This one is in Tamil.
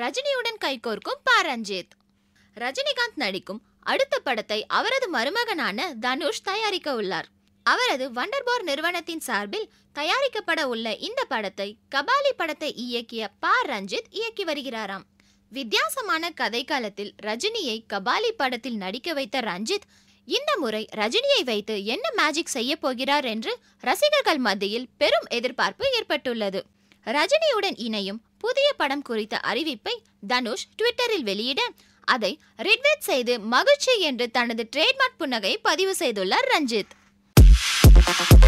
ரஜினியுடன் கைகோர்க்கும் பா ரஞ்சித் ரஜினிகாந்த் நடிக்கும் அடுத்த படத்தை அவரது மருமகனான தனுஷ் தயாரிக்க உள்ளார் அவரது வண்டர்பார் நிறுவனத்தின் சார்பில் தயாரிக்கப்பட உள்ள இந்த படத்தை கபாலி படத்தை இயக்கிய பா ரஞ்சித் இயக்கி வருகிறாராம் வித்தியாசமான கதை காலத்தில் ரஜினியை கபாலி படத்தில் நடிக்க வைத்த ரஞ்சித் இந்த முறை ரஜினியை வைத்து என்ன மேஜிக் செய்ய போகிறார் என்று ரசிகர்கள் மத்தியில் பெரும் எதிர்பார்ப்பு ஏற்பட்டுள்ளது ரஜினியுடன் இணையும் புதிய படம் குறித்த அறிவிப்பை தனுஷ் ட்விட்டரில் வெளியிட அதை ரிட்வெட் செய்து மகிழ்ச்சி என்று தனது ட்ரேட்மார்க் புன்னகை பதிவு செய்துள்ளார் ரஞ்சித்